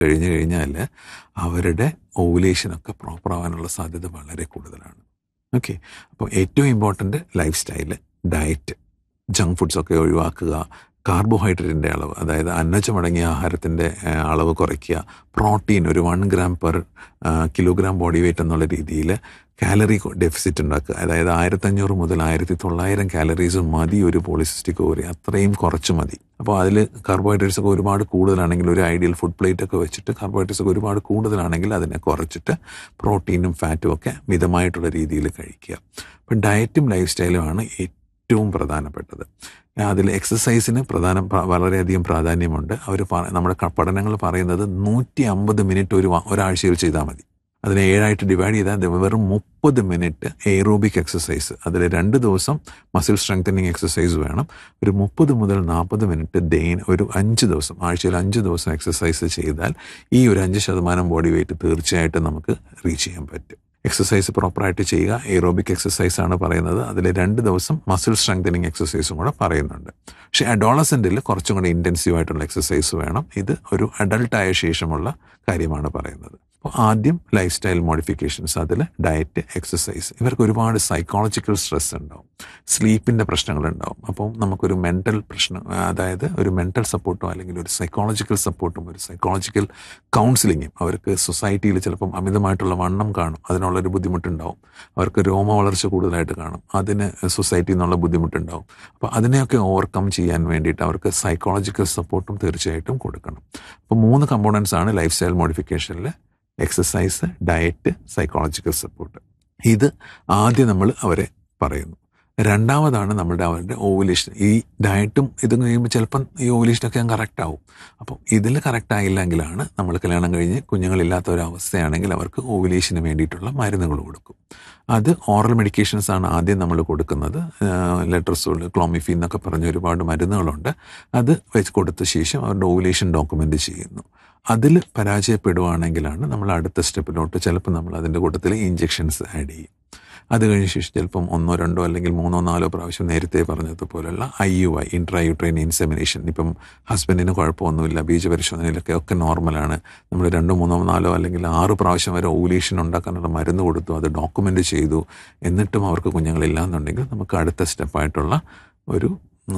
കഴിഞ്ഞു കഴിഞ്ഞാൽ അവരുടെ ഓവുലേഷനൊക്കെ പ്രോപ്പർ ആവാനുള്ള സാധ്യത വളരെ കൂടുതലാണ് ഓക്കെ അപ്പോൾ ഏറ്റവും important lifestyle diet junk ഫുഡ്സൊക്കെ ഒഴിവാക്കുക കാർബോഹൈഡ്രേറ്റിൻ്റെ അളവ് അതായത് അന്നജമടങ്ങിയ ആഹാരത്തിൻ്റെ അളവ് കുറയ്ക്കുക പ്രോട്ടീൻ ഒരു one gram per kilogram body weight എന്നുള്ള രീതിയിൽ കാലറി ഡെഫിസിറ്റ് ഉണ്ടാക്കുക അതായത് ആയിരത്തഞ്ഞൂറ് മുതൽ ആയിരത്തി തൊള്ളായിരം കാലറീസ് മതി ഒരു പോളിസിസ്റ്റിക് ഓവറി അത്രയും കുറച്ച് മതി അപ്പോൾ അതിൽ കാർബോഹൈഡ്രേറ്റ്സ് ഒക്കെ ഒരുപാട് കൂടുതലാണെങ്കിൽ ഒരു ഐഡിയൽ ഫുഡ് പ്ലേറ്റ് ഒക്കെ വെച്ചിട്ട് കാർബോഹൈഡ്രേറ്റ്സ് ഒക്കെ ഒരുപാട് കൂടുതലാണെങ്കിൽ അതിനെ കുറച്ചിട്ട് പ്രോട്ടീനും ഫാറ്റും ഒക്കെ മിതമായിട്ടുള്ള രീതിയിൽ കഴിക്കുക അപ്പം ഡയറ്റും ലൈഫ് സ്റ്റൈലുമാണ് ഏറ്റവും പ്രധാനപ്പെട്ടത് അതിൽ എക്സസൈസിന് പ്രധാനം വളരെയധികം പ്രാധാന്യമുണ്ട് അവർ നമ്മുടെ പഠനങ്ങൾ പറയുന്നത് നൂറ്റി അമ്പത് മിനിറ്റ് ഒരു ഒരാഴ്ചയിൽ ചെയ്താൽ മതി അതിനെ ഏഴായിട്ട് ഡിവൈഡ് ചെയ്താൽ വെറും മുപ്പത് മിനിറ്റ് എയറോബിക് എക്സസൈസ് അതിൽ രണ്ട് ദിവസം മസിൽ സ്ട്രെങ്തനിങ് എക്സസൈസ് വേണം ഒരു മുപ്പത് മുതൽ നാൽപ്പത് മിനിറ്റ് ദൈൻ ഒരു അഞ്ച് ദിവസം ആഴ്ചയിൽ അഞ്ച് ദിവസം എക്സസൈസ് ചെയ്താൽ ഈ ഒരു അഞ്ച് ശതമാനം ബോഡി വെയിറ്റ് തീർച്ചയായിട്ടും നമുക്ക് റീച്ച് ചെയ്യാൻ പറ്റും എക്സസൈസ് പ്രോപ്പറായിട്ട് ചെയ്യുക എയറോബിക് എക്സസൈസ് ആണ് പറയുന്നത് അതിൽ രണ്ട് ദിവസം മസിൽ സ്ട്രെങ്തനിങ് എക്സസൈസും കൂടെ പറയുന്നുണ്ട് പക്ഷേ അഡോളസെൻറ്റിൽ കുറച്ചും കൂടെ ഇൻറ്റൻസീവ് ആയിട്ടുള്ള എക്സസൈസ് വേണം ഇത് ഒരു അഡൾട്ടായ ശേഷമുള്ള കാര്യമാണ് പറയുന്നത് അപ്പോൾ ആദ്യം ലൈഫ് സ്റ്റൈൽ മോഡിഫിക്കേഷൻസ് അതിൽ ഡയറ്റ് എക്സസൈസ് ഇവർക്ക് ഒരുപാട് സൈക്കോളജിക്കൽ സ്ട്രെസ് ഉണ്ടാവും സ്ലീപ്പിൻ്റെ പ്രശ്നങ്ങളുണ്ടാവും അപ്പം നമുക്കൊരു മെൻ്റൽ പ്രശ്നം അതായത് ഒരു മെൻ്റൽ സപ്പോർട്ടോ അല്ലെങ്കിൽ ഒരു സൈക്കോളജിക്കൽ സപ്പോർട്ടും ഒരു സൈക്കോളജിക്കൽ കൗൺസിലിങ്ങും അവർക്ക് സൊസൈറ്റിയിൽ ചിലപ്പം അമിതമായിട്ടുള്ള വണ്ണം കാണും അതിനുള്ളൊരു ബുദ്ധിമുട്ടുണ്ടാവും അവർക്ക് രോമ വളർച്ച കൂടുതലായിട്ട് കാണും അതിന് സൊസൈറ്റിയിൽ നിന്നുള്ള ബുദ്ധിമുട്ടുണ്ടാവും അപ്പോൾ അതിനെയൊക്കെ ഓവർകം ചെയ്യാൻ വേണ്ടിയിട്ട് അവർക്ക് സൈക്കോളജിക്കൽ സപ്പോർട്ടും തീർച്ചയായിട്ടും കൊടുക്കണം അപ്പോൾ മൂന്ന് കമ്പോണൻസ് ആണ് ലൈഫ് സ്റ്റൈൽ മോഡിഫിക്കേഷനിൽ എക്സസൈസ് ഡയറ്റ് സൈക്കോളജിക്കൽ സപ്പോർട്ട് ഇത് ആദ്യം നമ്മൾ അവരെ പറയുന്നു രണ്ടാമതാണ് നമ്മളുടെ അവരുടെ ഓവുലേഷൻ ഈ ഡയറ്റും ഇതും കഴിയുമ്പോൾ ചിലപ്പം ഈ ഓവുലേഷനൊക്കെ ഞാൻ കറക്റ്റ് ആവും അപ്പം ഇതിൽ കറക്റ്റ് ആയില്ലെങ്കിലാണ് നമ്മൾ കല്യാണം കഴിഞ്ഞ് കുഞ്ഞുങ്ങളില്ലാത്ത ഒരു അവസ്ഥയാണെങ്കിൽ അവർക്ക് ഓവുലേഷന് വേണ്ടിയിട്ടുള്ള മരുന്നുകൾ കൊടുക്കും അത് ഓറൽ മെഡിക്കേഷൻസ് ആണ് ആദ്യം നമ്മൾ കൊടുക്കുന്നത് ലെട്രസോൾ ക്ലോമിഫി എന്നൊക്കെ പറഞ്ഞ ഒരുപാട് മരുന്നുകളുണ്ട് അത് വെച്ച് കൊടുത്ത ശേഷം അവരുടെ ഓവുലേഷൻ ഡോക്യുമെൻ്റ് ചെയ്യുന്നു അതിൽ പരാജയപ്പെടുവാണെങ്കിലാണ് നമ്മൾ അടുത്ത സ്റ്റെപ്പിലോട്ട് ചിലപ്പോൾ നമ്മൾ അതിൻ്റെ കൂട്ടത്തിൽ ഇഞ്ചെക്ഷൻസ് ആഡ് ചെയ്യും അത് കഴിഞ്ഞ ശേഷം ചിലപ്പം ഒന്നോ രണ്ടോ അല്ലെങ്കിൽ മൂന്നോ നാലോ പ്രാവശ്യം നേരത്തെ പറഞ്ഞതുപോലുള്ള I U I intrauterine insemination ഇപ്പം ഹസ്ബൻഡിന് കുഴപ്പമൊന്നുമില്ല ബീജപരിശോധനയിലൊക്കെ ഒക്കെ നോർമലാണ് നമ്മൾ രണ്ടോ മൂന്നോ നാലോ അല്ലെങ്കിൽ ആറ് പ്രാവശ്യം വരെ ഓവുലേഷൻ ഉണ്ടാക്കാനുള്ള മരുന്ന് കൊടുത്തു അത് ഡോക്യുമെൻ്റ് ചെയ്തു എന്നിട്ടും അവർക്ക് കുഞ്ഞുങ്ങളില്ല എന്നുണ്ടെങ്കിൽ നമുക്ക് അടുത്ത സ്റ്റെപ്പായിട്ടുള്ള ഒരു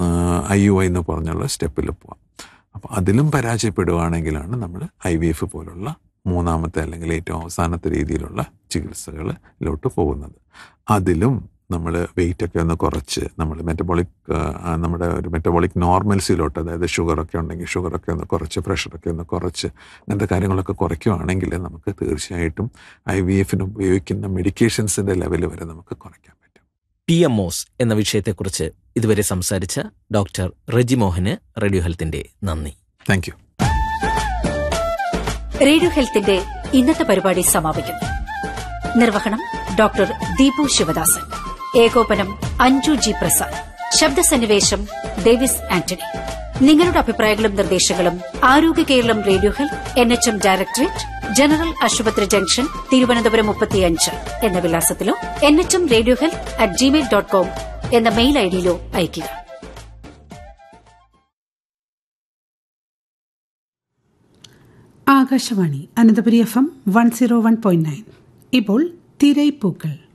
ഐ യു ഐ എന്ന് പറഞ്ഞുള്ള സ്റ്റെപ്പിൽ പോവാം അപ്പോൾ അതിലും പരാജയപ്പെടുകയാണെങ്കിലാണ് നമ്മൾ ഐ വി എഫ് പോലുള്ള മൂന്നാമത്തെ അല്ലെങ്കിൽ ഏറ്റവും അവസാനത്തെ രീതിയിലുള്ള ചികിത്സകളിലോട്ട് പോകുന്നത് അതിലും നമ്മൾ വെയിറ്റ് ഒക്കെ ഒന്ന് കുറച്ച് നമ്മൾ മെറ്റബോളിക് നമ്മുടെ ഒരു മെറ്റബോളിക് നോർമൽസിലോട്ട് അതായത് ഷുഗറൊക്കെ ഉണ്ടെങ്കിൽ ഷുഗറൊക്കെ ഒന്ന് കുറച്ച് പ്രഷറൊക്കെ ഒന്ന് കുറച്ച് അങ്ങനത്തെ കാര്യങ്ങളൊക്കെ കുറയ്ക്കുകയാണെങ്കിൽ നമുക്ക് തീർച്ചയായിട്ടും ഐ വി എഫിന് ഉപയോഗിക്കുന്ന മെഡിക്കേഷൻസിൻ്റെ ലെവൽ വരെ നമുക്ക് കുറയ്ക്കാൻ പറ്റും പി എം ഒസ് എന്ന വിഷയത്തെക്കുറിച്ച് ഇതുവരെ സംസാരിച്ച ഡോക്ടർ റെജി മോഹന് റേഡിയോ ഹെൽത്തിന്റെ നന്ദി താങ്ക് യു റേഡിയോ ഹെൽത്തിന്റെ ഇന്നത്തെ പരിപാടി സമാപിക്കുന്നു നിർവഹണം ഡോക്ടർ ദീപു ശിവദാസൻ ഏകോപനം അഞ്ജു ജി പ്രസാദ് ശബ്ദസന്നിവേശം ഡേവിസ് ആന്റണി നിങ്ങളുടെ അഭിപ്രായങ്ങളും നിർദ്ദേശങ്ങളും ആരോഗ്യ Keralam radio health N H M directorate general ആശുപത്രി ജംഗ്ഷൻ തിരുവനന്തപുരം മുപ്പത്തിയഞ്ച് എന്ന വിലാസത്തിലോ N H M radio health at Gmail dot com എന്ന മെയിൽ ഐഡിയിലോ അയയ്ക്കുക Akashvani Ananthapuri F M one zero one point nine ഇപ്പോൾ തിരൈപ്പൂക്കൾ